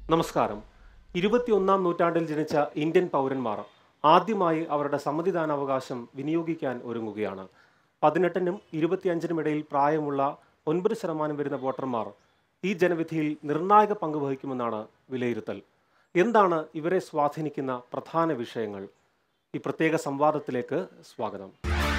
നമസ്കാരം ഇരുപത്തിയൊന്നാം നൂറ്റാണ്ടിൽ ജനിച്ച ഇന്ത്യൻ പൗരന്മാർ ആദ്യമായി അവരുടെ സമ്മതിദാനാവകാശം വിനിയോഗിക്കാൻ ഒരുങ്ങുകയാണ് പതിനെട്ടിനും ഇരുപത്തിയഞ്ചിനും ഇടയിൽ പ്രായമുള്ള ഒൻപത് ശതമാനം വരുന്ന വോട്ടർമാർ ഈ ജനവിധിയിൽ നിർണായക പങ്ക് വഹിക്കുമെന്നാണ് വിലയിരുത്തൽ എന്താണ് ഇവരെ സ്വാധീനിക്കുന്ന പ്രധാന വിഷയങ്ങൾ ഈ പ്രത്യേക സംവാദത്തിലേക്ക് സ്വാഗതം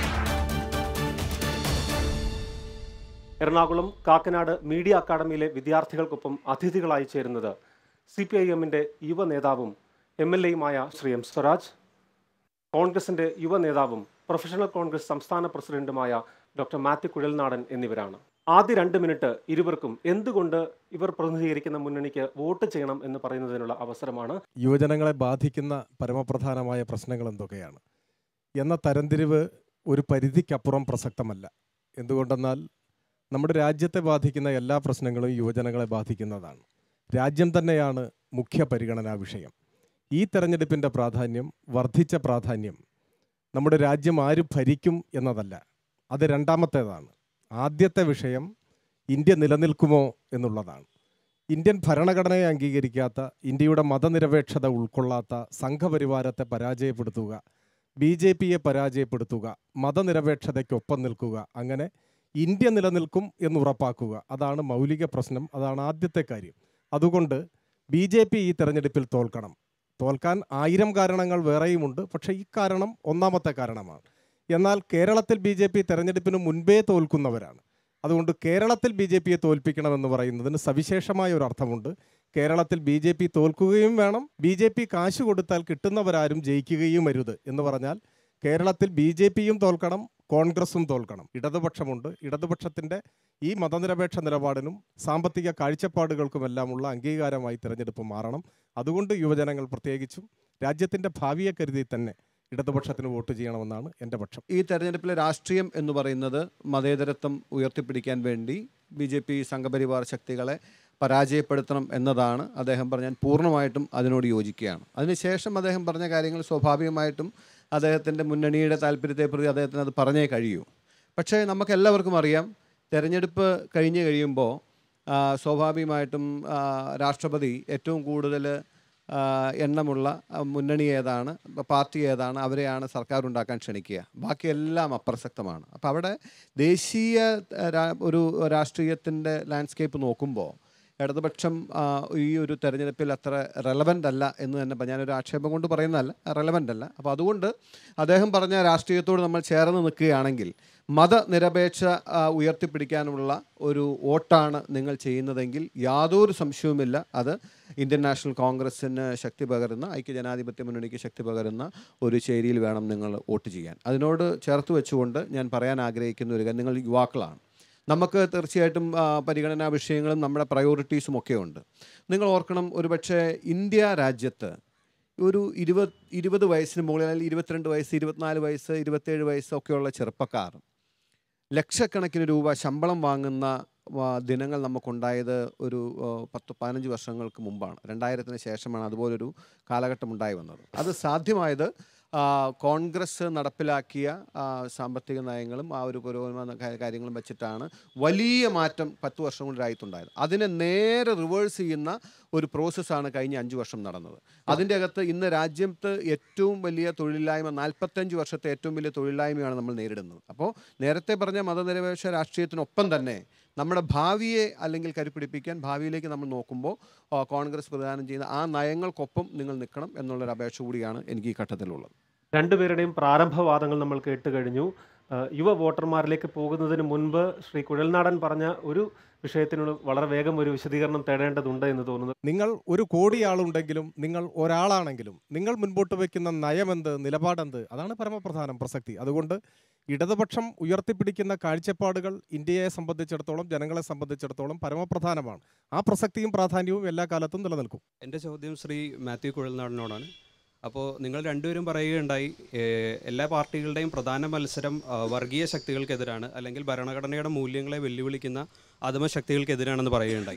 എറണാകുളം കാക്കനാട് മീഡിയ അക്കാദമിയിലെ വിദ്യാർത്ഥികൾക്കൊപ്പം അതിഥികളായി ചേരുന്നത് സി പി ഐ എമ്മിൻ്റെ യുവ നേതാവും എം എൽ എയുമായ ശ്രീ എം സ്വരാജ് കോൺഗ്രസിന്റെ യുവ നേതാവും പ്രൊഫഷണൽ കോൺഗ്രസ് സംസ്ഥാന പ്രസിഡന്റുമായ ഡോക്ടർ മാത്യു കുഴൽനാടൻ എന്നിവരാണ് ആദ്യ രണ്ട് മിനിറ്റ് ഇരുവർക്കും എന്തുകൊണ്ട് ഇവർ പ്രതിനിധീകരിക്കുന്ന മുന്നണിക്ക് വോട്ട് ചെയ്യണം എന്ന് പറയുന്നതിനുള്ള അവസരമാണ് യുവജനങ്ങളെ ബാധിക്കുന്ന പരമപ്രധാനമായ പ്രശ്നങ്ങൾ എന്തൊക്കെയാണ് എന്ന തരംതിരിവ് ഒരു പരിധിക്കപ്പുറം പ്രസക്തമല്ല എന്തുകൊണ്ടെന്നാൽ നമ്മുടെ രാജ്യത്തെ ബാധിക്കുന്ന എല്ലാ പ്രശ്നങ്ങളും യുവജനങ്ങളെ ബാധിക്കുന്നതാണ് രാജ്യം തന്നെയാണ് മുഖ്യ പരിഗണനാ വിഷയം ഈ തെരഞ്ഞെടുപ്പിൻ്റെ പ്രാധാന്യം വർദ്ധിച്ച പ്രാധാന്യം നമ്മുടെ രാജ്യം ആര് ഭരിക്കും എന്നതല്ല അത് രണ്ടാമത്തേതാണ് ആദ്യത്തെ വിഷയം ഇന്ത്യ നിലനിൽക്കുമോ എന്നുള്ളതാണ് ഇന്ത്യൻ ഭരണഘടനയെ അംഗീകരിക്കാത്ത ഇന്ത്യയുടെ മതനിരപേക്ഷത ഉൾക്കൊള്ളാത്ത സംഘപരിവാരത്തെ പരാജയപ്പെടുത്തുക ബി ജെ പിയെ പരാജയപ്പെടുത്തുക മതനിരപേക്ഷതയ്ക്കൊപ്പം നിൽക്കുക അങ്ങനെ ഇന്ത്യ നിലനിൽക്കും എന്ന് ഉറപ്പാക്കുക അതാണ് മൗലിക പ്രശ്നം അതാണ് ആദ്യത്തെ കാര്യം അതുകൊണ്ട് ബി ജെ പി ഈ തെരഞ്ഞെടുപ്പിൽ തോൽക്കണം തോൽക്കാൻ ആയിരം കാരണങ്ങൾ വേറെയുമുണ്ട് പക്ഷേ ഈ കാരണം ഒന്നാമത്തെ കാരണമാണ് എന്നാൽ കേരളത്തിൽ ബി ജെ പി തെരഞ്ഞെടുപ്പിന് മുൻപേ തോൽക്കുന്നവരാണ് അതുകൊണ്ട് കേരളത്തിൽ ബി ജെ പിയെ തോൽപ്പിക്കണമെന്ന് പറയുന്നതിന് സവിശേഷമായ ഒരു അർത്ഥമുണ്ട് കേരളത്തിൽ ബി ജെ പി തോൽക്കുകയും വേണം ബി ജെ പി കാശ് കൊടുത്താൽ കിട്ടുന്നവരാരും ജയിക്കുകയും അരുത് എന്ന് പറഞ്ഞാൽ കേരളത്തിൽ ബി ജെ പിയും തോൽക്കണം കോൺഗ്രസും തോൽക്കണം ഇടതുപക്ഷമുണ്ട് ഇടതുപക്ഷത്തിൻ്റെ ഈ മതനിരപേക്ഷ നിലപാടിനും സാമ്പത്തിക കാഴ്ചപ്പാടുകൾക്കുമെല്ലാമുള്ള അംഗീകാരമായി തിരഞ്ഞെടുപ്പ് മാറണം അതുകൊണ്ട് യുവജനങ്ങൾ പ്രത്യേകിച്ചും രാജ്യത്തിൻ്റെ ഭാവിയെ കരുതി തന്നെ ഇടതുപക്ഷത്തിന് വോട്ട് ചെയ്യണമെന്നാണ് എൻ്റെ പക്ഷം ഈ തെരഞ്ഞെടുപ്പിലെ രാഷ്ട്രീയം എന്ന് പറയുന്നത് മതേതരത്വം ഉയർത്തിപ്പിടിക്കാൻ വേണ്ടി ബി ജെ പി സംഘപരിവാർ ശക്തികളെ പരാജയപ്പെടുത്തണം എന്നതാണ് അദ്ദേഹം പറഞ്ഞാൽ പൂർണ്ണമായിട്ടും അതിനോട് യോജിക്കുകയാണ് അതിനുശേഷം അദ്ദേഹം പറഞ്ഞ കാര്യങ്ങൾ സ്വാഭാവികമായിട്ടും അദ്ദേഹത്തിൻ്റെ മുന്നണിയുടെ താല്പര്യത്തെ പ്രതി അദ്ദേഹത്തിന് അത് പറഞ്ഞേ കഴിയൂ പക്ഷേ നമുക്ക് എല്ലാവർക്കും അറിയാം തെരഞ്ഞെടുപ്പ് കഴിഞ്ഞ് കഴിയുമ്പോൾ ആ, സ്വാഭാവികമായിട്ടും ആ, രാഷ്ട്രപതി ഏറ്റവും കൂടുതൽ ആ, എണ്ണമുള്ള ആ, മുന്നണി ഏതാണ് പ- പാർട്ടി ഏതാണ് അവരെയാണ് സർക്കാർ ഉണ്ടാക്കാൻ ക്ഷണിക്കുക ബാക്കിയെല്ലാം അപ്രസക്തമാണ് അപ്പോൾ അവിടെ ദേശീയ ആ, രാ- ഒരു രാഷ്ട്രീയത്തിൻ്റെ ലാൻഡ്സ്കേപ്പ് നോക്കുമ്പോൾ ഇടതുപക്ഷം ആ, ഈ ഒരു തെരഞ്ഞെടുപ്പിൽ അത്ര റെലവൻ്റ് അല്ല എന്ന് തന്നെ പ- ഞാനൊരു ആക്ഷേപം കൊണ്ട് പറയുന്നതല്ല റെലവൻ്റ് അല്ല അപ്പോൾ അതുകൊണ്ട് അദ്ദേഹം പറഞ്ഞ രാഷ്ട്രീയത്തോട് നമ്മൾ ചേർന്ന് നിൽക്കുകയാണെങ്കിൽ മതനിരപേക്ഷ ആ, ഉയർത്തിപ്പിടിക്കാനുള്ള ഒരു വോട്ടാണ് നിങ്ങൾ ചെയ്യുന്നതെങ്കിൽ യാതൊരു സംശയവുമില്ല അത് ഇന്ത്യൻ നാഷണൽ കോൺഗ്രസ്സിന് ശക്തി പകരുന്ന ഐക്യജനാധിപത്യ മുന്നണിക്ക് ശക്തി പകരുന്ന ഒരു ചേരിയിൽ വേണം നിങ്ങൾ വോട്ട് ചെയ്യാൻ അതിനോട് ചേർത്ത് വെച്ചുകൊണ്ട് ഞാൻ പറയാൻ ആഗ്രഹിക്കുന്ന ഒരു കാര്യം നിങ്ങൾ യുവാക്കളാണ് നമുക്ക് തീർച്ചയായിട്ടും ആ, പരിഗണനാ വിഷയങ്ങളും നമ്മുടെ പ്രയോറിറ്റീസും ഒക്കെ ഉണ്ട് നിങ്ങൾ ഓർക്കണം ഒരുപക്ഷെ ഇന്ത്യ രാജ്യത്ത് ഒരു ഇരുപത് ഇരുപത് വയസ്സിന് മുകളിൽ അല്ലെങ്കിൽ ഇരുപത്തിരണ്ട് വയസ്സ് ഇരുപത്തിനാല് വയസ്സ് ഇരുപത്തേഴ് വയസ്സൊക്കെയുള്ള ചെറുപ്പക്കാർ ലക്ഷക്കണക്കിന് രൂപ ശമ്പളം വാങ്ങുന്ന ആ, ദിനങ്ങൾ നമുക്കുണ്ടായത് ഒരു ആ, പത്ത് പതിനഞ്ച് വർഷങ്ങൾക്ക് മുമ്പാണ് രണ്ടായിരത്തിന് ശേഷമാണ് അതുപോലൊരു കാലഘട്ടം ഉണ്ടായി വന്നത് അത് സാധ്യമായത് ആ, കോൺഗ്രസ് നടപ്പിലാക്കിയ ആ, സാമ്പത്തിക നയങ്ങളും ആ ഒരു പുരോഗമന കാ- കാര്യങ്ങളും വെച്ചിട്ടാണ് വലിയ മാറ്റം പത്ത് വർഷം കൊണ്ടായിട്ടുണ്ടായത് അതിനെ നേരെ റിവേഴ്സ് ചെയ്യുന്ന ഒരു പ്രോസസ്സാണ് കഴിഞ്ഞ അഞ്ച് വർഷം നടന്നത് അതിൻ്റെ അകത്ത് ഇന്ന് രാജ്യത്ത് ഏറ്റവും വലിയ തൊഴിലില്ലായ്മ നാൽപ്പത്തഞ്ച് വർഷത്തെ ഏറ്റവും വലിയ തൊഴിലില്ലായ്മയാണ് നമ്മൾ നേരിടുന്നത് അപ്പോൾ നേരത്തെ പറഞ്ഞ മതനിരപേക്ഷ രാഷ്ട്രീയത്തിനൊപ്പം തന്നെ നമ്മുടെ ഭാവിയെ അല്ലെങ്കിൽ കരുപിടിപ്പിക്കാൻ ഭാവിയിലേക്ക് നമ്മൾ നോക്കുമ്പോൾ ആ, കോൺഗ്രസ് പ്രദാനം ചെയ്യുന്ന ആ നയങ്ങൾക്കൊപ്പം നിങ്ങൾ നിൽക്കണം എന്നുള്ളൊരു അപേക്ഷ കൂടിയാണ് എനിക്ക് ഈ ഘട്ടത്തിലുള്ളത് രണ്ടുപേരുടെയും പ്രാരംഭവാദങ്ങൾ നമ്മൾ കേട്ട് കഴിഞ്ഞു ആ, യുവ വോട്ടർമാരിലേക്ക് പോകുന്നതിന് മുൻപ് ശ്രീ കുഴൽനാടൻ പറഞ്ഞ ഒരു വിഷയത്തിനോട് വളരെ വേഗം ഒരു വിശദീകരണം തേടേണ്ടതുണ്ട് എന്ന് തോന്നുന്നു നിങ്ങൾ ഒരു കോടി ആളുണ്ടെങ്കിലും നിങ്ങൾ ഒരാളാണെങ്കിലും നിങ്ങൾ മുൻപോട്ട് വയ്ക്കുന്ന നയമെന്ത് നിലപാടെന്ത് അതാണ് പരമപ്രധാനം പ്രസക്തി അതുകൊണ്ട് ഇടതുപക്ഷം ഉയർത്തിപ്പിടിക്കുന്ന കാഴ്ചപ്പാടുകൾ ഇന്ത്യയെ സംബന്ധിച്ചിടത്തോളം ജനങ്ങളെ സംബന്ധിച്ചിടത്തോളം പരമപ്രധാനമാണ് ആ പ്രസക്തിയും പ്രാധാന്യവും എല്ലാ കാലത്തും നിലനിൽക്കും എൻ്റെ ചോദ്യം ശ്രീ മാത്യു കുഴൽനാടനോടാണ് അപ്പോൾ നിങ്ങൾ രണ്ടുപേരും പറയുകയുണ്ടായി ഏഹ്, എല്ലാ പാർട്ടികളുടെയും പ്രധാന മത്സരം ആ, വർഗീയ ശക്തികൾക്കെതിരാണ് അല്ലെങ്കിൽ ഭരണഘടനയുടെ മൂല്യങ്ങളെ വെല്ലുവിളിക്കുന്ന അധമ ശക്തികൾക്കെതിരാണെന്ന് പറയുകയുണ്ടായി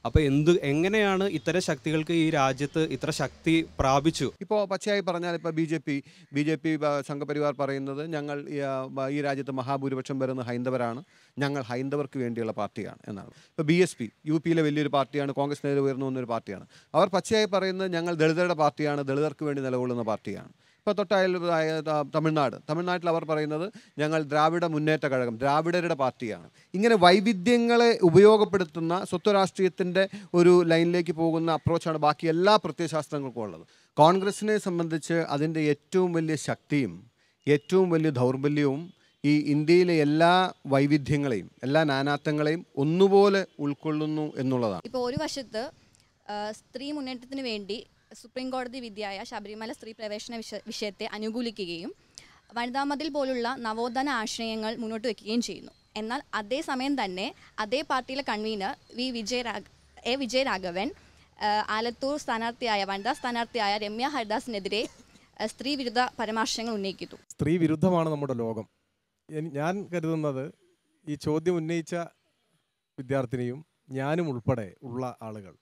അപ്പോൾ എന്ത് എങ്ങനെയാണ് ഇത്തരം ശക്തികൾക്ക് ഈ രാജ്യത്ത് ഇത്ര ശക്തി പ്രാപിച്ചു ഇപ്പോൾ പച്ചയായി പറഞ്ഞാൽ ഇപ്പോൾ B J P B J P Sangh Parivar പറയുന്നത് ഞങ്ങൾ ഈ, ആ, ബ- ഈ രാജ്യത്ത് മഹാഭൂരിപക്ഷം വരുന്ന ഹൈന്ദവരാണ് ഞങ്ങൾ ഹൈന്ദവർക്ക് വേണ്ടിയുള്ള പാർട്ടിയാണ് എന്നാണ് ഇപ്പോൾ ബി എസ് പി യു പിയിലെ വലിയൊരു പാർട്ടിയാണ് കോൺഗ്രസിനെതിരെ ഉയർന്നു വന്നൊരു പാർട്ടിയാണ് അവർ പച്ചയായി പറയുന്നത് ഞങ്ങൾ ദളിതരുടെ പാർട്ടിയാണ് ദളിതർക്ക് വേണ്ടി നിലകൊള്ളുന്ന പാർട്ടിയാണ് ഇപ്പോൾ തൊട്ടയൽതായ തമിഴ്നാട് തമിഴ്നാട്ടിൽ അവർ പറയുന്നത് ഞങ്ങൾ ദ്രാവിഡ മുന്നേറ്റ കഴകം ദ്രാവിഡരുടെ പാർട്ടിയാണ് ഇങ്ങനെ വൈവിധ്യങ്ങളെ ഉപയോഗപ്പെടുത്തുന്ന സ്വത്വരാഷ്ട്രീയത്തിൻ്റെ ഒരു ലൈനിലേക്ക് പോകുന്ന അപ്രോച്ചാണ് ബാക്കി എല്ലാ പ്രത്യയശാസ്ത്രങ്ങൾക്കും ഉള്ളത് കോൺഗ്രസിനെ സംബന്ധിച്ച് അതിൻ്റെ ഏറ്റവും വലിയ ശക്തിയും ഏറ്റവും വലിയ ദൗർബല്യവും ഈ ഇന്ത്യയിലെ എല്ലാ വൈവിധ്യങ്ങളെയും എല്ലാ നാനാത്വങ്ങളെയും ഒന്നുപോലെ ഉൾക്കൊള്ളുന്നു എന്നുള്ളതാണ് ഇപ്പോൾ ഒരു വശത്ത് ആ, സ്ത്രീ മുന്നേറ്റത്തിന് വേണ്ടി സുപ്രീം കോടതി വിധിയായ ശബരിമല സ്ത്രീ പ്രവേശന വിഷ വിഷയത്തെ അനുകൂലിക്കുകയും വനിതാ മതിൽ പോലുള്ള നവോത്ഥാന ആശയങ്ങൾ മുന്നോട്ട് വയ്ക്കുകയും ചെയ്യുന്നു എന്നാൽ അതേസമയം തന്നെ അതേ പാർട്ടിയിലെ കൺവീനർ വി വിജയരാഘ എ വിജയരാഘവൻ ആ, ആലത്തൂർ സ്ഥാനാർത്ഥിയായ വനിതാ സ്ഥാനാർത്ഥിയായ രമ്യ ഹരിദാസിനെതിരെ ആ, സ്ത്രീ വിരുദ്ധ പരാമർശങ്ങൾ ഉന്നയിക്കുന്നു സ്ത്രീ വിരുദ്ധമാണ് നമ്മുടെ ലോകം എനി- ഞാൻ കരുതുന്നത് ഈ ചോദ്യം ഉന്നയിച്ച വിദ്യാർത്ഥിനിയും ഞാനും ഉൾപ്പെടെ ഉള്ള ആളുകൾ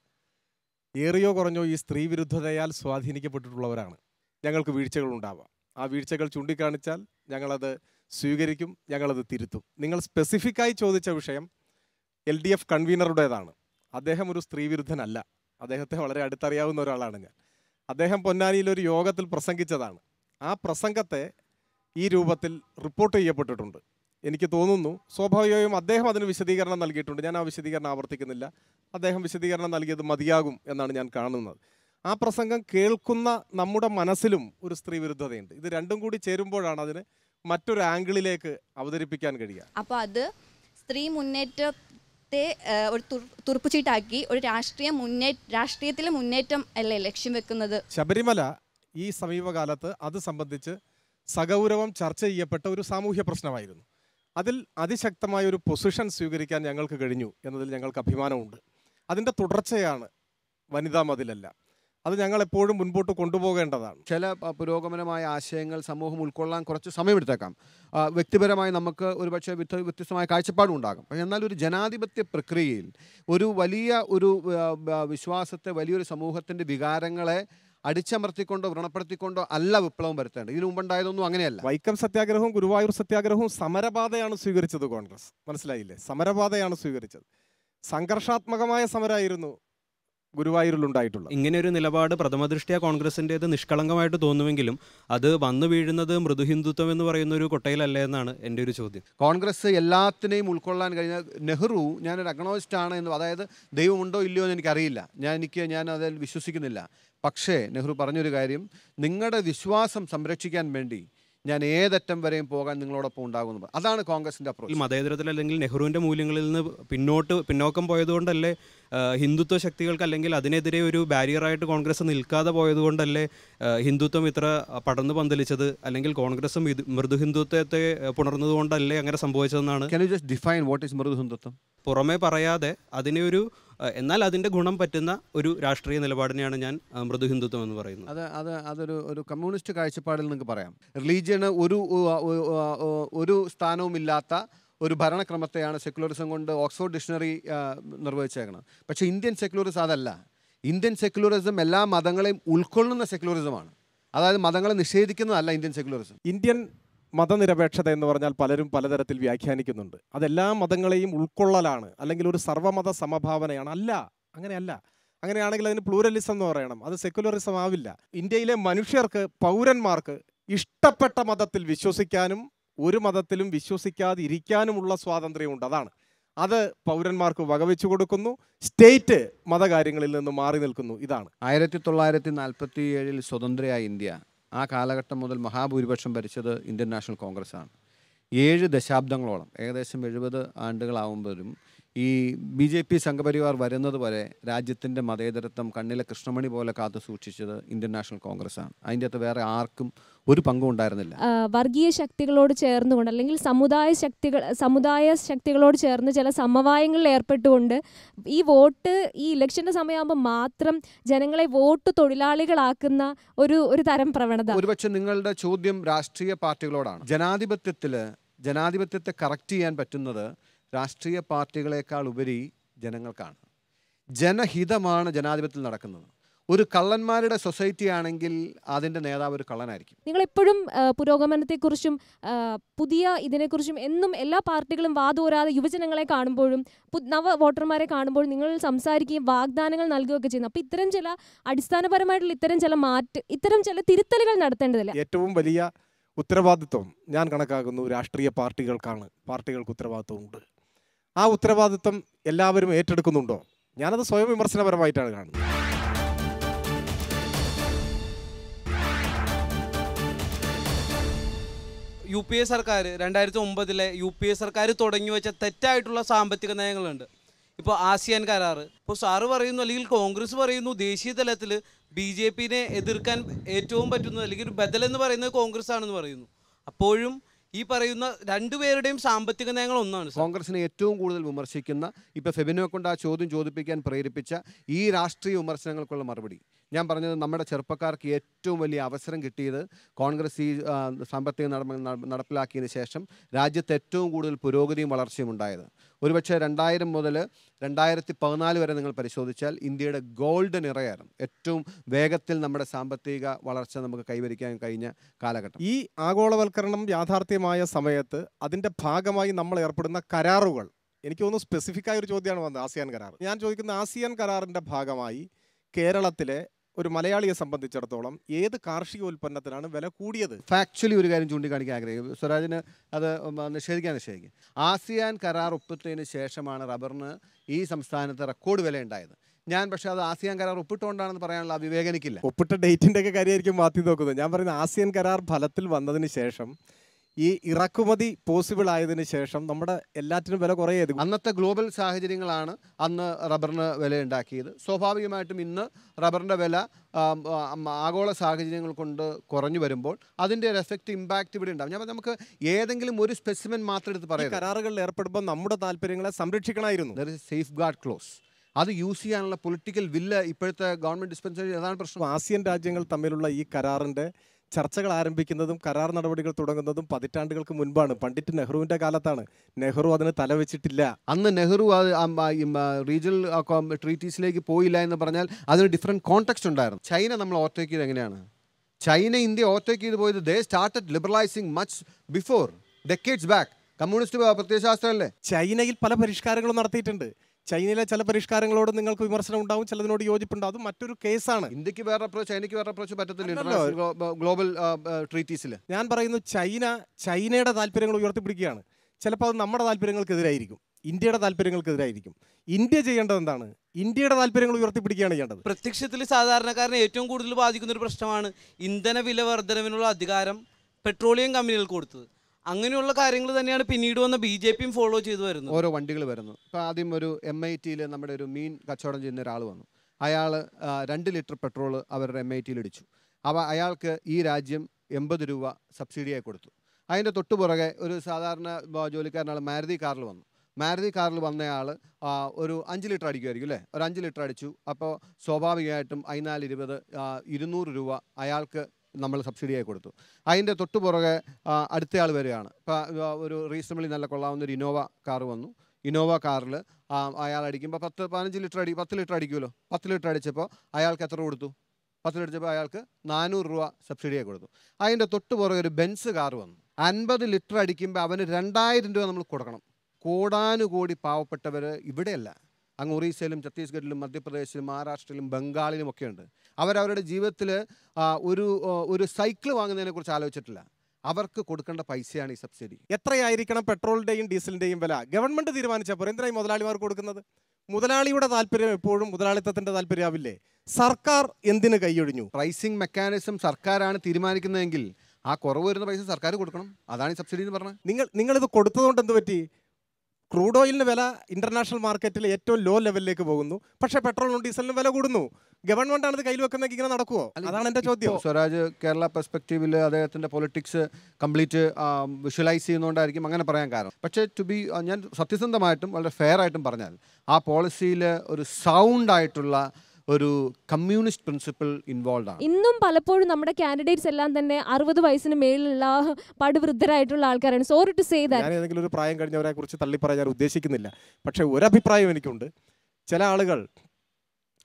ഏറിയോ കുറഞ്ഞോ ഈ സ്ത്രീ വിരുദ്ധതയാൽ സ്വാധീനിക്കപ്പെട്ടിട്ടുള്ളവരാണ് ഞങ്ങൾക്ക് വീഴ്ചകൾ ഉണ്ടാവാം ആ വീഴ്ചകൾ ചൂണ്ടിക്കാണിച്ചാൽ ഞങ്ങളത് സ്വീകരിക്കും ഞങ്ങളത് തിരുത്തും നിങ്ങൾ സ്പെസിഫിക്കായി ചോദിച്ച വിഷയം എൽ ഡി എഫ് കൺവീനറുടേതാണ് അദ്ദേഹം ഒരു സ്ത്രീ വിരുദ്ധനല്ല അദ്ദേഹത്തെ വളരെ അടുത്തറിയാവുന്ന ഒരാളാണ് ഞാൻ അദ്ദേഹം പൊന്നാനിയിൽ ഒരു യോഗത്തിൽ പ്രസംഗിച്ചതാണ് ആ പ്രസംഗത്തെ ഈ രൂപത്തിൽ റിപ്പോർട്ട് ചെയ്യപ്പെട്ടിട്ടുണ്ട് എനിക്ക് തോന്നുന്നു സ്വാഭാവികമായും അദ്ദേഹം അതിന് വിശദീകരണം നൽകിയിട്ടുണ്ട് ഞാൻ ആ വിശദീകരണം ആവർത്തിക്കുന്നില്ല അദ്ദേഹം വിശദീകരണം നൽകിയത് മതിയാകും എന്നാണ് ഞാൻ കാണുന്നത് ആ പ്രസംഗം കേൾക്കുന്ന നമ്മുടെ മനസ്സിലും ഒരു സ്ത്രീ വിരുദ്ധതയുണ്ട് ഇത് രണ്ടും കൂടി ചേരുമ്പോഴാണ് അതിന് മറ്റൊരു ആംഗിളിലേക്ക് അവതരിപ്പിക്കാൻ കഴിയുക അപ്പോൾ അത് സ്ത്രീ മുന്നേറ്റത്തെ ആ, ഒരു തുർ- തുറുപ്പുചീട്ടാക്കി ഒരു രാഷ്ട്രീയ മുന്നേ രാഷ്ട്രീയത്തിലെ മുന്നേറ്റം അല്ലേ ലക്ഷ്യം വെക്കുന്നത് ശബരിമല ഈ സമീപകാലത്ത് അത് സംബന്ധിച്ച് സഗൗരവം ചർച്ച ചെയ്യപ്പെട്ട ഒരു സാമൂഹ്യ പ്രശ്നമായിരുന്നു അതിൽ അതിശക്തമായ ഒരു പൊസിഷൻ സ്വീകരിക്കാൻ ഞങ്ങൾക്ക് കഴിഞ്ഞു എന്നതിൽ ഞങ്ങൾക്ക് അഭിമാനമുണ്ട് അതിൻ്റെ തുടർച്ചയാണ് വനിതാ മതിലല്ല അത് ഞങ്ങൾ എപ്പോഴും മുൻപോട്ട് കൊണ്ടുപോകേണ്ടതാണ് ചില പ- പുരോഗമനമായ ആശയങ്ങൾ സമൂഹം ഉൾക്കൊള്ളാൻ കുറച്ച് സമയമെടുത്തേക്കാം ആ, വ്യക്തിപരമായി നമുക്ക് ഒരുപക്ഷെ വ്യത്യ വ്യത്യസ്തമായ കാഴ്ചപ്പാടും ഉണ്ടാകും പക്ഷേ എന്നാൽ ഒരു ജനാധിപത്യ പ്രക്രിയയിൽ ഒരു വലിയ ഒരു ആ, ബ- വിശ്വാസത്തെ വലിയൊരു സമൂഹത്തിൻ്റെ വികാരങ്ങളെ അടിച്ചമർത്തിക്കൊണ്ടോ വ്രണപ്പെടുത്തിക്കൊണ്ടോ അല്ല വിപ്ലവം വരുത്തേണ്ടത് ഇതിനു മുമ്പുണ്ടായതൊന്നും അങ്ങനെയല്ല വൈക്കം സത്യാഗ്രഹവും ഗുരുവായൂർ സത്യാഗ്രഹവും സമരപാതയാണ് സ്വീകരിച്ചത് കോൺഗ്രസ് മനസ്സിലായില്ലേ സമരപാതയാണ് സ്വീകരിച്ചത് സംഘർഷാത്മകമായ സമരമായിരുന്നു ഗുരുവായൂരിൽ ഉണ്ടായിട്ടുള്ളത് ഇങ്ങനെ ഒരു നിലപാട് പ്രഥമദൃഷ്ട്യാ കോൺഗ്രസിൻ്റേത് നിഷ്കളങ്കമായിട്ട് തോന്നുമെങ്കിലും അത് വന്നു വീഴുന്നത് മൃദുഹിന്ദുത്വം എന്ന് പറയുന്ന ഒരു കൊട്ടയിലല്ലേ എന്നാണ് എൻ്റെ ഒരു ചോദ്യം കോൺഗ്രസ് എല്ലാത്തിനെയും ഉൾക്കൊള്ളാൻ കഴിഞ്ഞ നെഹ്റു ഞാനൊരു അഗ്നോയിസ്റ്റ് ആണ് എന്ന് അതായത് ദൈവമുണ്ടോ ഇല്ലയോ എന്ന് എനിക്കറിയില്ല ഞാൻ എനിക്ക് ഞാൻ അതിൽ വിശ്വസിക്കുന്നില്ല പക്ഷേ നെഹ്റു പറഞ്ഞൊരു കാര്യം നിങ്ങളുടെ വിശ്വാസം സംരക്ഷിക്കാൻ വേണ്ടി ഞാൻ ഏതറ്റം വരെയും പോകാൻ നിങ്ങളോടൊപ്പം ഉണ്ടാകുന്നു അതാണ് കോൺഗ്രസിൻ്റെ ഈ അപ്രോച്ച് മതേതരത്തിൽ അല്ലെങ്കിൽ നെഹ്റുവിൻ്റെ മൂല്യങ്ങളിൽ നിന്ന് പിന്നോട്ട് പിന്നോക്കം പോയതുകൊണ്ടല്ലേ ആ, ഹിന്ദുത്വ ശക്തികൾക്ക് അല്ലെങ്കിൽ അതിനെതിരെ ഒരു ബാരിയറായിട്ട് കോൺഗ്രസ് നിൽക്കാതെ പോയതുകൊണ്ടല്ലേ ആ, ഹിന്ദുത്വം ഇത്ര പടർന്നു പന്തലിച്ചത് അല്ലെങ്കിൽ കോൺഗ്രസും ഇത് മൃദു ഹിന്ദുത്വത്തെ പുണർന്നതുകൊണ്ടല്ലേ അങ്ങനെ സംഭവിച്ചതെന്നാണ് can you just define what is മൃദു ഹിന്ദുത്വം പുറമേ പറയാതെ അതിനെ ഒരു ആ, എന്നാൽ അതിൻ്റെ ഗുണം പറ്റുന്ന ഒരു രാഷ്ട്രീയ നിലപാടിനെയാണ് ഞാൻ ആ, മൃദു ഹിന്ദുത്വം എന്ന് പറയുന്നത് അത് അത് അതൊരു ഒരു കമ്മ്യൂണിസ്റ്റ് കാഴ്ചപ്പാടിൽ നിങ്ങൾക്ക് പറയാം റിലീജിയന് ഒരു ഉ- ഉ- ഉ- ഒരു സ്ഥാനവുമില്ലാത്ത ഒരു ഭരണക്രമത്തെയാണ് സെക്യുലറിസം കൊണ്ട് ഓക്സ്ഫോർഡ് ഡിക്ഷണറി നിർവഹിച്ചേക്കുന്നത് പക്ഷേ ഇന്ത്യൻ സെക്യുലറിസം അതല്ല ഇന്ത്യൻ സെക്യുലറിസം എല്ലാ മതങ്ങളെയും ഉൾക്കൊള്ളുന്ന സെക്യുലറിസമാണ് അതായത് മതങ്ങളെ നിഷേധിക്കുന്നതല്ല ഇന്ത്യൻ സെക്യുലറിസം ഇന്ത്യൻ മതനിരപേക്ഷത എന്ന് പറഞ്ഞാൽ പലരും പലതരത്തിൽ വ്യാഖ്യാനിക്കുന്നുണ്ട് അതെല്ലാ മതങ്ങളെയും ഉൾക്കൊള്ളലാണ് അല്ലെങ്കിൽ ഒരു സർവ്വമത സമഭാവനയാണ് അല്ല അങ്ങനെയല്ല അങ്ങനെയാണെങ്കിൽ അതിന് പ്ലൂരലിസം എന്ന് പറയണം അത് സെക്യുലറിസം ആവില്ല ഇന്ത്യയിലെ മനുഷ്യർക്ക് പൗരന്മാർക്ക് ഇഷ്ടപ്പെട്ട മതത്തിൽ വിശ്വസിക്കാനും ഒരു മതത്തിലും വിശ്വസിക്കാതിരിക്കാനുമുള്ള സ്വാതന്ത്ര്യമുണ്ട് അതാണ് അത് പൗരന്മാർക്ക് വകവെച്ചു കൊടുക്കുന്നു സ്റ്റേറ്റ് മതകാര്യങ്ങളിൽ നിന്ന് മാറി നിൽക്കുന്നു ഇതാണ് ആയിരത്തി തൊള്ളായിരത്തി നാൽപ്പത്തി ഏഴിൽ സ്വതന്ത്രയായ ഇന്ത്യ ആ കാലഘട്ടം മുതൽ മഹാഭൂരിപക്ഷം ഭരിച്ചത് ഇന്ത്യൻ നാഷണൽ കോൺഗ്രസ് ആണ് ഏഴ് ദശാബ്ദങ്ങളോളം ഏകദേശം എഴുപത് ആണ്ടുകളാവുമ്പോഴും ഈ ബി ജെ പി സംഘപരിവാർ വരുന്നത് വരെ രാജ്യത്തിൻ്റെ മതേതരത്വം കണ്ണിലെ കൃഷ്ണമണി പോലെ കാത്തു സൂക്ഷിച്ചത് ഇന്ത്യൻ നാഷണൽ കോൺഗ്രസ് ആണ് അതിൻ്റെ അകത്ത് വേറെ ആർക്കും ഒരു പങ്കും ഉണ്ടായിരുന്നില്ല ആ, വർഗീയ ശക്തികളോട് ചേർന്നുകൊണ്ട് അല്ലെങ്കിൽ സമുദായ ശക്തികൾ സമുദായ ശക്തികളോട് ചേർന്ന് ചില സമവായങ്ങളിൽ ഏർപ്പെട്ടുകൊണ്ട് ഈ വോട്ട് ഈ ഇലക്ഷൻ്റെ സമയമാകുമ്പോൾ മാത്രം ജനങ്ങളെ വോട്ട് തൊഴിലാളികളാക്കുന്ന ഒരു ഒരു തരം പ്രവണത ഒരുപക്ഷെ നിങ്ങളുടെ ചോദ്യം രാഷ്ട്രീയ പാർട്ടികളോടാണ് ജനാധിപത്യത്തിൽ ജനാധിപത്യത്തെ കറക്റ്റ് ചെയ്യാൻ പറ്റുന്നത് രാഷ്ട്രീയ പാർട്ടികളെക്കാൾ ഉപരി ജനങ്ങൾക്കാണ് ജനഹിതമാണ് ജനാധിപത്യത്തിൽ നടക്കുന്നത് ഒരു കള്ളന്മാരുടെ സൊസൈറ്റി ആണെങ്കിൽ അതിൻ്റെ നേതാവ് ഒരു കള്ളനായിരിക്കും നിങ്ങൾ എപ്പോഴും പുരോഗമനത്തെക്കുറിച്ചും ആ, പുതിയ ഇതിനെക്കുറിച്ചും എന്നും എല്ലാ പാർട്ടികളും വാതോരാതെ യുവജനങ്ങളെ കാണുമ്പോഴും പു- നവ വോട്ടർമാരെ കാണുമ്പോഴും നിങ്ങൾ സംസാരിക്കുകയും വാഗ്ദാനങ്ങൾ നൽകുകയൊക്കെ ചെയ്യുന്നു അപ്പോൾ ഇത്തരം ചില അടിസ്ഥാനപരമായിട്ടുള്ള ഇത്തരം ചില മാറ്റ ഇത്തരം ചില തിരുത്തലുകൾ നടത്തേണ്ടതില്ല ഏറ്റവും വലിയ ഉത്തരവാദിത്വം ഞാൻ കണക്കാക്കുന്നു രാഷ്ട്രീയ പാർട്ടികൾക്കാണ് പാർട്ടികൾക്ക് ഉത്തരവാദിത്വമുണ്ട് ആ ഉത്തരവാദിത്വം എല്ലാവരും ഏറ്റെടുക്കുന്നുണ്ടോ ഞാനത് സ്വയം വിമർശനപരമായിട്ടാണ് കാണുന്നത് യു പി എ സർക്കാർ രണ്ടായിരത്തി ഒമ്പതിലെ യു പി എ സർക്കാർ തുടങ്ങി വെച്ച തെറ്റായിട്ടുള്ള സാമ്പത്തിക നയങ്ങളുണ്ട് ഇപ്പോൾ ആസിയാൻ കരാർ ഇപ്പോൾ സാറ് പറയുന്നു അല്ലെങ്കിൽ കോൺഗ്രസ് പറയുന്നു ദേശീയ തലത്തിൽ ബി ജെ പിനെ എതിർക്കാൻ ഏറ്റവും പറ്റുന്നത് അല്ലെങ്കിൽ ഒരു ബദൽ എന്ന് പറയുന്നത് കോൺഗ്രസ് ആണെന്ന് പറയുന്നു അപ്പോഴും ഈ പറയുന്ന രണ്ടുപേരുടെയും സാമ്പത്തിക നയങ്ങൾ ഒന്നാണ് സാർ. കോൺഗ്രസിനെ ഏറ്റവും കൂടുതൽ വിമർശിക്കുന്ന ഇപ്പോൾ ഫെബിനെ കൊണ്ട് ആ ചോദ്യം ചോദിപ്പിക്കാൻ പ്രേരിപ്പിച്ച ഈ രാഷ്ട്രീയ വിമർശനങ്ങൾക്കുള്ള മറുപടി ഞാൻ പറഞ്ഞത് നമ്മുടെ ചെറുപ്പക്കാർക്ക് ഏറ്റവും വലിയ അവസരം കിട്ടിയത് കോൺഗ്രസ് ഈ ആ, സാമ്പത്തിക നടപ നട- നടപ്പിലാക്കിയതിന് ശേഷം രാജ്യത്ത് ഏറ്റവും കൂടുതൽ പുരോഗതിയും വളർച്ചയും ഉണ്ടായത് ഒരുപക്ഷെ രണ്ടായിരം മുതൽ രണ്ടായിരത്തി പതിനാല് വരെ നിങ്ങൾ പരിശോധിച്ചാൽ ഇന്ത്യയുടെ ഗോൾഡൻ ഇറയായിരുന്നു ഏറ്റവും വേഗത്തിൽ നമ്മുടെ സാമ്പത്തിക വളർച്ച നമുക്ക് കൈവരിക്കാൻ കഴിഞ്ഞ കാലഘട്ടം ഈ ആഗോളവൽക്കരണം യാഥാർത്ഥ്യമായ സമയത്ത് അതിൻ്റെ ഭാഗമായി നമ്മൾ ഏർപ്പെടുന്ന കരാറുകൾ എനിക്ക് തോന്നുന്നു സ്പെസിഫിക് ആയ ഒരു ചോദ്യമാണ് വന്നത് ആസിയാൻ കരാർ ഞാൻ ചോദിക്കുന്ന ആസിയാൻ കരാറിൻ്റെ ഭാഗമായി കേരളത്തിലെ ഒരു മലയാളിയെ സംബന്ധിച്ചിടത്തോളം ഏത് കാർഷിക ഉൽപ്പന്നത്തിനാണ് വില കൂടിയത് ഫാക്ച്വലി ഒരു കാര്യം ചൂണ്ടിക്കാണിക്കാൻ ആഗ്രഹിക്കും സ്വരാജിന് അത് ഉം, നിഷേധിക്കാൻ നിഷേധിക്കും ആസിയാൻ കരാർ ഒപ്പിട്ടതിന് ശേഷമാണ് റബ്ബറിന് ഈ സംസ്ഥാനത്ത് റെക്കോർഡ് വില ഉണ്ടായത് ഞാൻ പക്ഷേ അത് ആസിയാൻ കരാർ ഒപ്പിട്ടുകൊണ്ടാണെന്ന് പറയാനുള്ള അവിവേകം എനിക്കില്ല ഒപ്പിട്ട ഡേറ്റിൻ്റെ ഒക്കെ കാര്യമായിരിക്കും മാറ്റി നോക്കുന്നത് ഞാൻ പറയുന്നത് ആസിയൻ കരാർ ഫലത്തിൽ വന്നതിന് ശേഷം ഈ ഇറക്കുമതി പോസിബിൾ ആയതിനു ശേഷം നമ്മുടെ എല്ലാറ്റിനും വില കുറേ അന്നത്തെ ഗ്ലോബൽ സാഹചര്യങ്ങളാണ് അന്ന് റബ്ബറിന് വില ഉണ്ടാക്കിയത് സ്വാഭാവികമായിട്ടും ഇന്ന് റബ്ബറിൻ്റെ വില ആം, ആം, ആഗോള സാഹചര്യങ്ങൾ കൊണ്ട് കുറഞ്ഞു വരുമ്പോൾ അതിൻ്റെ ഒരു എഫക്റ്റ് ഇമ്പാക്റ്റ് ഇവിടെ ഉണ്ടാവും ഞാൻ പറഞ്ഞ നമുക്ക് ഏതെങ്കിലും ഒരു സ്പെസിമെൻ മാത്രം എടുത്ത് ഈ പറയാം കരാറുകളിൽ ഏർപ്പെടുമ്പോൾ നമ്മുടെ താല്പര്യങ്ങളെ സംരക്ഷിക്കണമായിരുന്നു there is safeguard clause അത് യൂസ് ചെയ്യാനുള്ള പൊളിറ്റിക്കൽ വില്ല് ഇപ്പോഴത്തെ ഗവൺമെൻറ് ഡിസ്പെൻസറി അതാണ് പ്രശ്നം ആസിയൻ രാജ്യങ്ങൾ തമ്മിലുള്ള ഈ കരാറിന്റെ ചർച്ചകൾ ആരംഭിക്കുന്നതും കരാർ നടപടികൾ തുടങ്ങുന്നതും പതിറ്റാണ്ടുകൾക്ക് മുൻപാണ് പണ്ഡിറ്റ് നെഹ്റുവിന്റെ കാലത്താണ് നെഹ്റു അതിന് തലവെച്ചിട്ടില്ല അന്ന് നെഹ്റു റീജിയണൽ ട്രീറ്റീസിലേക്ക് പോയില്ല എന്ന് പറഞ്ഞാൽ അതിന് ഡിഫറെൻറ്റ് കോൺടെക്സ്റ്റ് ഉണ്ടായിരുന്നു ചൈന നമ്മൾ ഓവർടേക്ക് ചെയ്ത് എങ്ങനെയാണ് ചൈന ഇന്ത്യ ഓവർടേക്ക് ചെയ്ത് പോയത് they started liberalising much before decades back communist പ്രത്യയശാസ്ത്രമല്ലേ ചൈനയിൽ പല പരിഷ്കാരങ്ങളും നടത്തിയിട്ടുണ്ട് ചൈനയിലെ ചില പരിഷ്കാരങ്ങളോട് നിങ്ങൾക്ക് വിമർശനം ഉണ്ടാവും ചിലതിനോട് യോജിപ്പുണ്ടാവും അത് മറ്റൊരു കേസാണ് ഇന്ത്യക്ക് വേറെ അപ്രോച്ച് ചൈനയ്ക്ക് വേറെ അപ്രോച്ച് പറ്റത്തില്ല അല്ലല്ലോ. ഇന്റർനാഷണൽ ഗ്ലോബൽ ട്രീറ്റീസിൽ ഞാൻ പറയുന്നു ചൈന ചൈനയുടെ താല്പര്യങ്ങൾ ഉയർത്തിപ്പിടിക്കുകയാണ് ചിലപ്പോൾ അത് നമ്മുടെ താല്പര്യങ്ങൾക്കെതിരായിരിക്കും ഇന്ത്യയുടെ താല്പര്യങ്ങൾക്കെതിരായിരിക്കും ഇന്ത്യ ചെയ്യേണ്ടത് എന്താണ് ഇന്ത്യയുടെ താല്പര്യങ്ങൾ ഉയർത്തിപ്പിടിക്കുകയാണ് ചെയ്യേണ്ടത് പ്രത്യക്ഷത്തിൽ സാധാരണക്കാരനെ ഏറ്റവും കൂടുതൽ ബാധിക്കുന്ന ഒരു പ്രശ്നമാണ് ഇന്ധന വില വർധനവിനുള്ള അധികാരം പെട്രോളിയം കമ്പനികൾക്ക് കൊടുത്തത് അങ്ങനെയുള്ള കാര്യങ്ങൾ തന്നെയാണ് പിന്നീട് വന്ന ബി ജെ പിയും ഫോളോ ചെയ്തു വരുന്നത് ഓരോ വണ്ടികൾ വരുന്നു ഇപ്പോൾ ആദ്യം ഒരു എം ഐ ടിയിൽ നമ്മുടെ ഒരു മീൻ കച്ചവടം ചെയ്യുന്ന ഒരാൾ വന്നു അയാൾ രണ്ട് ലിറ്റർ പെട്രോൾ അവരുടെ എം ഐ ടിയിൽ ഇടിച്ചു അവ അയാൾക്ക് ഈ രാജ്യം എൺപത് രൂപ സബ്സിഡിയായി കൊടുത്തു അതിൻ്റെ തൊട്ടു പുറകെ ഒരു സാധാരണ ബ- ജോലിക്കാരനാൾ മാരുതി കാറിൽ വന്നു മാരുതി കാറിൽ വന്നയാൾ ഒരു അഞ്ച് ലിറ്റർ അടിക്കുമായിരിക്കും അല്ലേ ഒരു അഞ്ച് ലിറ്റർ അടിച്ചു അപ്പോൾ സ്വാഭാവികമായിട്ടും അതിനാല് ഇരുപത് ഇരുന്നൂറ് രൂപ അയാൾക്ക് നമ്മൾ സബ്സിഡിയായി കൊടുത്തു അതിൻ്റെ തൊട്ടു പുറകെ ആ, അടുത്തയാൾ വരികയാണ് ഇപ്പോൾ ഒരു റീസണബിളി നല്ല കൊള്ളാവുന്ന ഒരു ഇന്നോവ കാർ വന്നു ഇന്നോവ കാറിൽ അയാൾ അടിക്കുമ്പോൾ പത്ത് പതിനഞ്ച് ലിറ്റർ അടി പത്ത് ലിറ്റർ അടിക്കുമല്ലോ പത്ത് ലിറ്റർ അടിച്ചപ്പോൾ അയാൾക്ക് എത്ര കൊടുത്തു പത്ത് ലിറ്റർ അടിച്ചപ്പോൾ അയാൾക്ക് നാനൂറ് രൂപ സബ്സിഡിയായി കൊടുത്തു അതിൻ്റെ തൊട്ട് പുറകെ ഒരു ബെൻസ് കാർ വന്നു അൻപത് ലിറ്റർ അടിക്കുമ്പോൾ അവന് രണ്ടായിരം രൂപ നമ്മൾ കൊടുക്കണം കോടാനുകോടി പാവപ്പെട്ടവർ ഇവിടെയല്ല അങ്ങ് ഒറീസയിലും ഛത്തീസ്ഗഡിലും മധ്യപ്രദേശിലും മഹാരാഷ്ട്രയിലും ബംഗാളിലും ഒക്കെ ഉണ്ട് അവരവരുടെ ജീവിതത്തിൽ ഒരു ആ, ഒരു സൈക്കിൾ വാങ്ങുന്നതിനെ കുറിച്ച് ആലോചിച്ചിട്ടില്ല അവർക്ക് കൊടുക്കേണ്ട പൈസയാണ് ഈ സബ്സിഡി എത്രയായിരിക്കണം പെട്രോളിന്റെയും ഡീസലിന്റെയും വില ഗവൺമെന്റ് തീരുമാനിച്ചാൽ പോരെ എന്തിനായി മുതലാളിമാർക്ക് കൊടുക്കുന്നത് മുതലാളിയുടെ താല്പര്യം എപ്പോഴും മുതലാളിത്തത്തിന്റെ താല്പര്യമാവില്ലേ സർക്കാർ എന്തിന് കൈയൊഴിഞ്ഞു പ്രൈസിങ് മെക്കാനിസം സർക്കാരാണ് തീരുമാനിക്കുന്നതെങ്കിൽ ആ കുറവ് വരുന്ന പൈസ സർക്കാർ കൊടുക്കണം അതാണ് ഈ സബ്സിഡി എന്ന് പറഞ്ഞത് നിങ്ങൾ നിങ്ങളിത് കൊടുത്തതുകൊണ്ട് എന്ത് പറ്റി ക്രൂഡ് ഓയിലിന് വില ഇന്റർനാഷണൽ മാർക്കറ്റിൽ ഏറ്റവും ലോ ലെവലിലേക്ക് പോകുന്നു പക്ഷേ പെട്രോളിനും ഡീസലിനും വില കൂടുന്നു ഗവൺമെന്റ് ആണ് ഇത് കയ്യിൽ വെക്കുന്നെങ്കിൽ ഇങ്ങനെ നടക്കുമോ അതാണ് എന്റെ ചോദ്യം ഇപ്പോൾ സ്വരാജ് കേരള പെർസ്പെക്റ്റീവിൽ അദ്ദേഹത്തിൻ്റെ പൊളിറ്റിക്സ് കംപ്ലീറ്റ് വിഷ്വലൈസ് ചെയ്യുന്നതുകൊണ്ടായിരിക്കും അങ്ങനെ പറയാൻ കാരണം പക്ഷേ ടു ബി ഞാൻ സത്യസന്ധമായിട്ടും വളരെ ഫെയർ ആയിട്ടും പറഞ്ഞാൽ ആ പോളിസിയിൽ ഒരു സൗണ്ട് ആയിട്ടുള്ള ഒരു കമ്മ്യൂണിസ്റ്റ് പ്രിൻസിപ്പിൾ ഇൻവോൾവ് ആണ് ഇന്നും പലപ്പോഴും നമ്മുടെ കാൻഡിഡേറ്റ്സ് എല്ലാം തന്നെ അറുപത് വയസ്സിന് മേളിലുള്ള പടുവൃദ്ധരായിട്ടുള്ള ആൾക്കാരാണ് സോറി ടു സേ ദാറ്റ് ഞാൻ ഏതെങ്കിലും ഒരു പ്രായം കഴിഞ്ഞവരെ കുറിച്ച് തള്ളിപ്പറയാൻ ഞാൻ ഉദ്ദേശിക്കുന്നില്ല പക്ഷേ ഒരഭിപ്രായം എനിക്കുണ്ട് ചില ആളുകൾ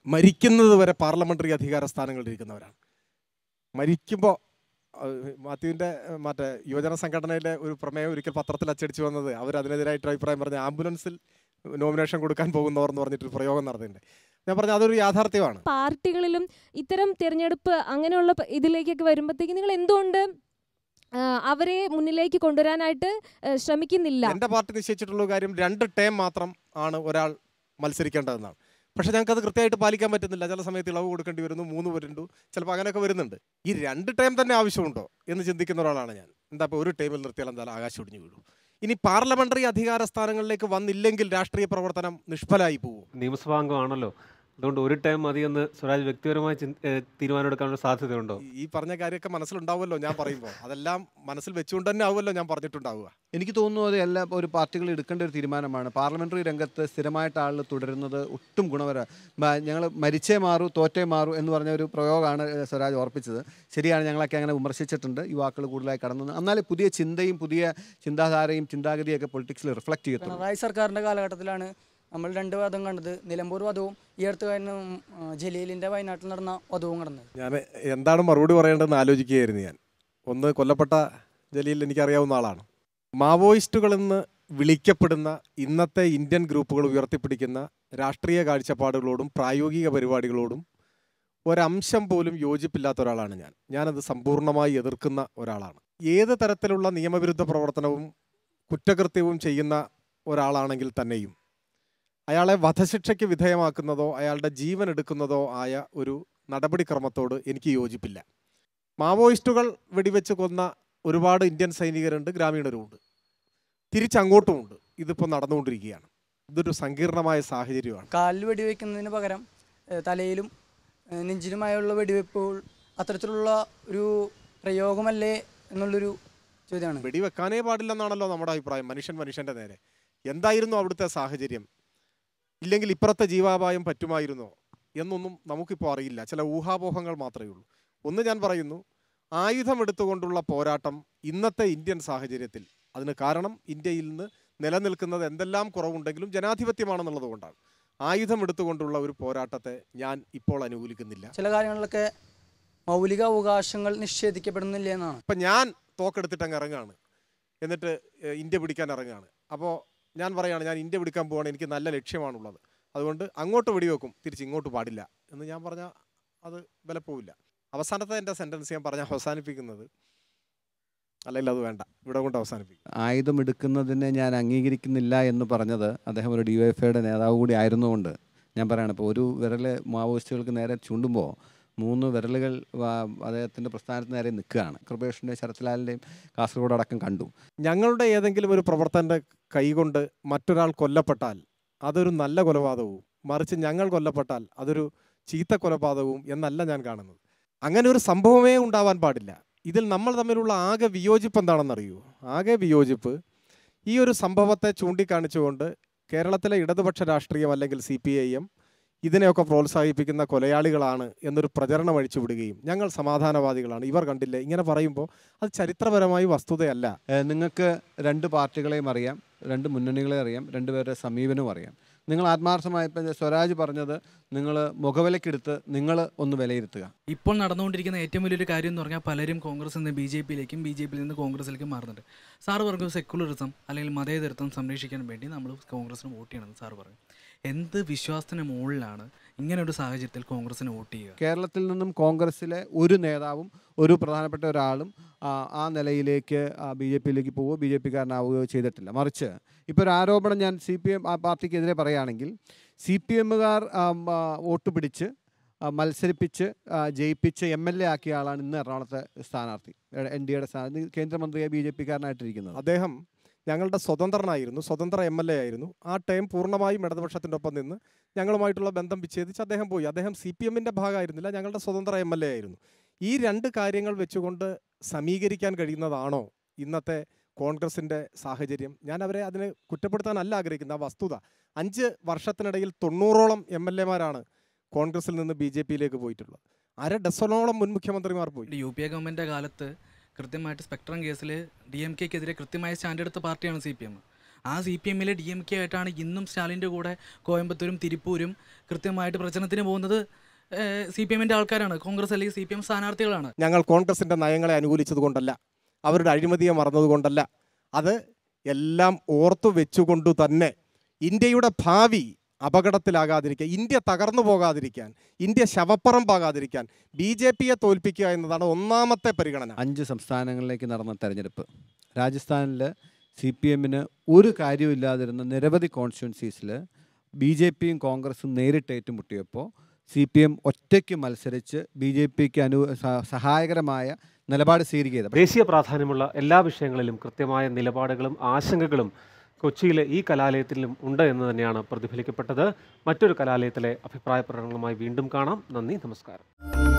മരിക്കുന്നത് വരെ പാർലമെൻ്ററി അധികാര സ്ഥാനങ്ങളിൽ ഇരിക്കുന്നവരാണ് മരിക്കുമ്പോൾ മാത്യുവിൻ്റെ ഏഹ്, മറ്റേ യുവജന സംഘടനയിലെ ഒരു പ്രമേയം ഒരിക്കൽ പത്രത്തിൽ അച്ചടിച്ചു വന്നത് അവർ അതിനെതിരായിട്ട് അഭിപ്രായം പറഞ്ഞ ആംബുലൻസിൽ നോമിനേഷൻ കൊടുക്കാൻ പോകുന്നവർ എന്ന് പറഞ്ഞിട്ടൊരു പ്രയോഗം നടത്തിയിട്ടുണ്ട് ഞാൻ പറഞ്ഞ അതൊരു യാഥാർത്ഥ്യമാണ് പാർട്ടികളിലും ഇത്തരം തിരഞ്ഞെടുപ്പ് അങ്ങനെയുള്ള പ- ഇതിലേക്കൊക്കെ വരുമ്പോഴത്തേക്ക് നിങ്ങൾ എന്തുകൊണ്ട് ആ, അവരെ മുന്നിലേക്ക് കൊണ്ടുവരാനായിട്ട് ആ, ശ്രമിക്കുന്നില്ല എൻ്റെ പാർട്ടി നിശ്ചയിച്ചിട്ടുള്ള കാര്യം രണ്ട് ടേം മാത്രം ആണ് ഒരാൾ മത്സരിക്കേണ്ടതെന്നാണ് പക്ഷേ ഞങ്ങൾക്ക് അത് കൃത്യമായിട്ട് പാലിക്കാൻ പറ്റുന്നില്ല ചില സമയത്ത് ഇളവ് കൊടുക്കേണ്ടി വരുന്നു മൂന്ന് വരുന്നുണ്ട് ചിലപ്പോൾ അങ്ങനെയൊക്കെ വരുന്നുണ്ട് ഈ രണ്ട് ടൈം തന്നെ ആവശ്യമുണ്ടോ എന്ന് ചിന്തിക്കുന്ന ഒരാളാണ് ഞാൻ എന്താ ഇപ്പോൾ ഒരു ടൈമിൽ നിർത്തിയാൽ എന്തായാലും ആകാശം ഒടിഞ്ഞു വീഴും ഇനി പാർലമെന്ററി അധികാര സ്ഥാനങ്ങളിലേക്ക് വന്നില്ലെങ്കിൽ രാഷ്ട്രീയ പ്രവർത്തനം നിഷ്ഫലമായി പോകും നിയമസഭാംഗമാണല്ലോ അതുകൊണ്ട് ഒരു ടൈം മതിയെന്ന് സ്വരാജ് വ്യക്തിപരമായി ചിന്ത- ഏഹ് തീരുമാനമെടുക്കാനുള്ള സാധ്യതയുണ്ടോ ഈ- ഈ പറഞ്ഞ കാര്യമൊക്കെ മനസ്സിലുണ്ടാവുമല്ലോ ഞാൻ പറയുമ്പോൾ അതെല്ലാം മനസ്സിൽ വെച്ചുകൊണ്ട് തന്നെ ആവുമല്ലോ ഞാൻ പറഞ്ഞിട്ടുണ്ടാവുക എനിക്ക് തോന്നുന്നു അത് എല്ലാ ഒരു പാർട്ടികൾ എടുക്കേണ്ട ഒരു തീരുമാനമാണ് പാർലമെന്ററി രംഗത്ത് സ്ഥിരമായിട്ട് ആളുകൾ തുടരുന്നത് ഒട്ടും ഗുണപര ഞങ്ങൾ മരിച്ചേ മാറൂ തോറ്റേ മാറൂ എന്ന് പറഞ്ഞ ഒരു പ്രയോഗമാണ് ഏഹ്, സ്വരാജ് ഓർപ്പിച്ചത് ശരിയാണ് ഞങ്ങളൊക്കെ അങ്ങനെ വിമർശിച്ചിട്ടുണ്ട് യുവാക്കൾ കൂടുതലായി കടന്നു എന്നാൽ പുതിയ ചിന്തയും പുതിയ ചിന്താധാരയും ചിന്താഗതിയൊക്കെ പൊളിറ്റിക്സിൽ റിഫ്ലക്ട് ചെയ്യത്തുള്ളൂ പിണറായി സർക്കാരിൻ്റെ കാലഘട്ടത്തിലാണ് നമ്മൾ രണ്ട് വാദം കണ്ടത് നിലമ്പൂർ വധവും ഈ അടുത്ത കാര്യം ജലീലിൻ്റെ വയനാട്ടിൽ നടന്ന വധവും കടന്നത് ഞാൻ എന്താണ് മറുപടി പറയേണ്ടതെന്ന് ആലോചിക്കുകയായിരുന്നു ഞാൻ ഒന്ന് കൊല്ലപ്പെട്ട ജലീൽ എനിക്കറിയാവുന്ന ആളാണ് മാവോയിസ്റ്റുകളെന്ന് വിളിക്കപ്പെടുന്ന ഇന്നത്തെ ഇന്ത്യൻ ഗ്രൂപ്പുകൾ ഉയർത്തിപ്പിടിക്കുന്ന രാഷ്ട്രീയ കാഴ്ചപ്പാടുകളോടും പ്രായോഗിക പരിപാടികളോടും ഒരംശം പോലും യോജിപ്പില്ലാത്ത ഒരാളാണ് ഞാൻ ഞാനത് സമ്പൂർണ്ണമായി എതിർക്കുന്ന ഒരാളാണ് ഏത് തരത്തിലുള്ള നിയമവിരുദ്ധ പ്രവർത്തനവും കുറ്റകൃത്യവും ചെയ്യുന്ന ഒരാളാണെങ്കിൽ തന്നെയും അയാളെ വധശിക്ഷയ്ക്ക് വിധേയമാക്കുന്നതോ അയാളുടെ ജീവൻ എടുക്കുന്നതോ ആയ ഒരു നടപടിക്രമത്തോട് എനിക്ക് യോജിപ്പില്ല മാവോയിസ്റ്റുകൾ വെടിവെച്ച് കൊന്ന ഒരുപാട് ഇന്ത്യൻ സൈനികരുണ്ട് ഗ്രാമീണരുമുണ്ട് തിരിച്ചങ്ങോട്ടുമുണ്ട് ഇതിപ്പോൾ നടന്നുകൊണ്ടിരിക്കുകയാണ് ഇതൊരു സങ്കീർണമായ സാഹചര്യമാണ് കാലിൽ വെടിവെക്കുന്നതിന് പകരം ഏഹ്, തലയിലും ഏഹ്, നെഞ്ചിലുമായുള്ള വെടിവെപ്പുകൾ അത്തരത്തിലുള്ള ഒരു പ്രയോഗമല്ലേ എന്നുള്ളൊരു ചോദ്യമാണ് വെടിവെക്കാനേ പാടില്ലെന്നാണല്ലോ നമ്മുടെ അഭിപ്രായം മനുഷ്യൻ മനുഷ്യൻ്റെ നേരെ എന്തായിരുന്നു അവിടുത്തെ സാഹചര്യം ഇല്ലെങ്കിൽ ഇപ്പുറത്തെ ജീവാപായം പറ്റുമായിരുന്നോ എന്നൊന്നും നമുക്കിപ്പോൾ അറിയില്ല ചില ഊഹാപോഹങ്ങൾ മാത്രമേ ഉള്ളൂ ഒന്ന് ഞാൻ പറയുന്നു ആയുധം എടുത്തുകൊണ്ടുള്ള പോരാട്ടം ഇന്നത്തെ ഇന്ത്യൻ സാഹചര്യത്തിൽ അതിന് കാരണം ഇന്ത്യയിൽ നിന്ന് നിലനിൽക്കുന്നത് എന്തെല്ലാം കുറവുണ്ടെങ്കിലും ജനാധിപത്യമാണെന്നുള്ളത് കൊണ്ടാണ് ആയുധം എടുത്തുകൊണ്ടുള്ള ഒരു പോരാട്ടത്തെ ഞാൻ ഇപ്പോൾ അനുകൂലിക്കുന്നില്ല ചില കാര്യങ്ങളിലൊക്കെ മൗലിക അവകാശങ്ങൾ നിഷേധിക്കപ്പെടുന്നില്ല എന്നാണ് ഇപ്പം ഞാൻ തോക്കെടുത്തിട്ട് അങ്ങ് ഇറങ്ങുകയാണ് എന്നിട്ട് ഏഹ്, ഇന്ത്യ പിടിക്കാൻ ഇറങ്ങുകയാണ് അപ്പോൾ ഞാൻ പറയുകയാണ് ഞാൻ ഇന്ത്യ പിടിക്കാൻ പോവാണ് എനിക്ക് നല്ല ലക്ഷ്യമാണുള്ളത് അതുകൊണ്ട് അങ്ങോട്ട് വെടിവെക്കും തിരിച്ച് ഇങ്ങോട്ട് പാടില്ല എന്ന് ഞാൻ പറഞ്ഞാൽ അത് വിലപ്പോവില്ല അവസാനത്തെ എൻ്റെ സെൻറ്റൻസ് ഞാൻ പറഞ്ഞ് അവസാനിപ്പിക്കുന്നത് അല്ലെങ്കിൽ അത് വേണ്ട ഇവിടെ കൊണ്ട് അവസാനിപ്പിക്കും ആയുധം എടുക്കുന്നതിനെ ഞാൻ അംഗീകരിക്കുന്നില്ല എന്ന് പറഞ്ഞത് അദ്ദേഹം ഒരു ഡി വൈ എഫ് ഐയുടെ നേതാവ് കൂടി ആയിരുന്നുകൊണ്ട് ഞാൻ പറയാണ് ഇപ്പോൾ ഒരു വിരൽ മാവോയിസ്റ്റുകൾക്ക് നേരെ ചൂണ്ടുമ്പോൾ മൂന്ന് വിരലുകൾ വാ- അദ്ദേഹത്തിൻ്റെ പ്രസ്ഥാനത്തിന് നേരെ നിൽക്കുകയാണ് കൃപേഷിൻ്റെയും ശരത്ലാലിൻ്റെയും കാസർഗോഡ് അടക്കം കണ്ടു ഞങ്ങളുടെ ഏതെങ്കിലും ഒരു പ്രവർത്തൻ്റെ കൈകൊണ്ട് മറ്റൊരാൾ കൊല്ലപ്പെട്ടാൽ അതൊരു നല്ല കൊലപാതകവും മറിച്ച് ഞങ്ങൾ കൊല്ലപ്പെട്ടാൽ അതൊരു ചീത്ത കൊലപാതകവും എന്നല്ല ഞാൻ കാണുന്നത് അങ്ങനെ ഒരു സംഭവമേ ഉണ്ടാവാൻ പാടില്ല ഇതിൽ നമ്മൾ തമ്മിലുള്ള ആകെ വിയോജിപ്പ് എന്താണെന്നറിയൂ ആകെ വിയോജിപ്പ് ഈ ഒരു സംഭവത്തെ ചൂണ്ടിക്കാണിച്ചുകൊണ്ട് കേരളത്തിലെ ഇടതുപക്ഷ രാഷ്ട്രീയം അല്ലെങ്കിൽ സി പി ഐ എം ഇതിനെയൊക്കെ പ്രോത്സാഹിപ്പിക്കുന്ന കൊലയാളികളാണ് എന്നൊരു പ്രചരണം അഴിച്ചുവിടുകയും ഞങ്ങൾ സമാധാനവാദികളാണ് ഇവർ കണ്ടില്ലേ ഇങ്ങനെ പറയുമ്പോൾ അത് ചരിത്രപരമായി വസ്തുതയല്ല ഏഹ് നിങ്ങൾക്ക് രണ്ട് പാർട്ടികളെയും അറിയാം രണ്ട് മുന്നണികളെ അറിയാം രണ്ടുപേരുടെ സമീപനവും അറിയാം നിങ്ങൾ ആത്മാർത്ഥമായി ഇപ്പം സ്വരാജ് പറഞ്ഞത് നിങ്ങൾ മുഖവിലക്കെടുത്ത് നിങ്ങൾ ഒന്ന് വിലയിരുത്തുക ഇപ്പോൾ നടന്നുകൊണ്ടിരിക്കുന്ന ഏറ്റവും വലിയൊരു കാര്യം എന്ന് പറഞ്ഞാൽ പലരും കോൺഗ്രസിൽ നിന്ന് ബി ജെ പിയിലേക്കും ബി ജെ പിയിൽ നിന്ന് കോൺഗ്രസിലേക്കും മാറുന്നുണ്ട് സാറ് പറഞ്ഞു സെക്കുലറിസം അല്ലെങ്കിൽ മതേതരത്വം സംരക്ഷിക്കാൻ വേണ്ടി നമ്മൾ കോൺഗ്രസിന് വോട്ട് ചെയ്യണമെന്ന് സാറ് പറഞ്ഞു എന്ത് വിശ്വാസത്തിന് മുകളിലാണ് ഇങ്ങനെ ഒരു സാഹചര്യത്തിൽ കോൺഗ്രസിന് വോട്ട് ചെയ്യുക കേരളത്തിൽ നിന്നും കോൺഗ്രസ്സിലെ ഒരു നേതാവും ഒരു പ്രധാനപ്പെട്ട ഒരാളും ആ, ആ നിലയിലേക്ക് ബി ജെ പിയിലേക്ക് പോവുകയോ ബി ജെ പിക്കാരനാവുകയോ ചെയ്തിട്ടില്ല മറിച്ച് ഇപ്പോൾ ഒരു ആരോപണം ഞാൻ സി പി എം ആ പാർട്ടിക്കെതിരെ പറയുകയാണെങ്കിൽ സി പി എമ്മുകാർ വോട്ട് പിടിച്ച് ആ, മത്സരിപ്പിച്ച് ആ, ജയിപ്പിച്ച് എം എൽ എ ആക്കിയ ആളാണ് ഇന്ന് എറണാകുളത്തെ സ്ഥാനാർത്ഥി എൻ ഡി എയുടെ സ്ഥാനാർത്ഥി കേന്ദ്രമന്ത്രിയെ ബി ജെ പിക്കാരനായിട്ടിരിക്കുന്നത് അദ്ദേഹം ഞങ്ങളുടെ സ്വതന്ത്രനായിരുന്നു സ്വതന്ത്ര എം എൽ എ ആയിരുന്നു ആ ടൈം പൂർണ്ണമായും ഇടതുപക്ഷത്തിൻ്റെ ഒപ്പം നിന്ന് ഞങ്ങളുമായിട്ടുള്ള ബന്ധം വിച്ഛേദിച്ച് അദ്ദേഹം പോയി അദ്ദേഹം സി പി എമ്മിൻ്റെ ഭാഗമായിരുന്നില്ല ഞങ്ങളുടെ സ്വതന്ത്ര എം എൽ എ ആയിരുന്നു ഈ രണ്ട് കാര്യങ്ങൾ വെച്ചുകൊണ്ട് സമീകരിക്കാൻ കഴിയുന്നതാണോ ഇന്നത്തെ കോൺഗ്രസിൻ്റെ സാഹചര്യം ഞാൻ അവരെ അതിനെ കുറ്റപ്പെടുത്താനല്ല ആഗ്രഹിക്കുന്നത് ആ വസ്തുത അഞ്ച് വർഷത്തിനിടയിൽ തൊണ്ണൂറോളം എം എൽ എമാരാണ് കോൺഗ്രസിൽ നിന്ന് ബി ജെ പിയിലേക്ക് പോയിട്ടുള്ളത് അര ഡസനോളം മുൻ മുഖ്യമന്ത്രിമാർ പോയി യു പി എ ഗവൺമെൻറ് കാലത്ത് കൃത്യമായിട്ട് സ്പെക്ട്രം കേസിൽ ഡി എം കെക്കെതിരെ കൃത്യമായ സ്റ്റാൻഡ് എടുത്ത പാർട്ടിയാണ് സി പി എം ആ സി പി എമ്മിലെ ഡി എം കെ ആയിട്ടാണ് ഇന്നും സ്റ്റാലിൻ്റെ കൂടെ കോയമ്പത്തൂരും തിരുപ്പൂരും കൃത്യമായിട്ട് പ്രചരണത്തിന് പോകുന്നത് സി പി എമ്മിൻ്റെ ആൾക്കാരാണ് കോൺഗ്രസ് അല്ലെങ്കിൽ സി പി എം സ്ഥാനാർത്ഥികളാണ് ഞങ്ങൾ കോൺഗ്രസിൻ്റെ നയങ്ങളെ അനുകൂലിച്ചത് കൊണ്ടല്ല അവരുടെ അഴിമതിയെ മറന്നതുകൊണ്ടല്ല അത് എല്ലാം ഓർത്തു വെച്ചുകൊണ്ടു തന്നെ ഇന്ത്യയുടെ ഭാവി അപകടത്തിലാകാതിരിക്കാൻ ഇന്ത്യ തകർന്നു പോകാതിരിക്കാൻ ഇന്ത്യ ശവപ്പറമ്പാകാതിരിക്കാൻ ബി ജെ പിയെ തോൽപ്പിക്കുക എന്നതാണ് ഒന്നാമത്തെ പരിഗണന അഞ്ച് സംസ്ഥാനങ്ങളിലേക്ക് നടന്ന തെരഞ്ഞെടുപ്പ് രാജസ്ഥാനിൽ സി പി എമ്മിന് ഒരു കാര്യമില്ലാതിരുന്ന നിരവധി കോൺസ്റ്റിറ്റ്യുവൻസീസിൽ ബി ജെ പിയും കോൺഗ്രസും നേരിട്ട് ഏറ്റുമുട്ടിയപ്പോൾ സി പി എം ഒറ്റയ്ക്ക് മത്സരിച്ച് ബി ജെ പിക്ക് അനു സ- സഹായകരമായ നിലപാട് സ്വീകരിക്കുക ദേശീയ പ്രാധാന്യമുള്ള എല്ലാ വിഷയങ്ങളിലും കൃത്യമായ നിലപാടുകളും ആശങ്കകളും കൊച്ചിയിലെ ഈ കലാലയത്തിലും ഉണ്ട് എന്ന് തന്നെയാണ് പ്രതിഫലിക്കപ്പെട്ടത് മറ്റൊരു കലാലയത്തിലെ അഭിപ്രായ പ്രകടനങ്ങളുമായി വീണ്ടും കാണാം നന്ദി നമസ്കാരം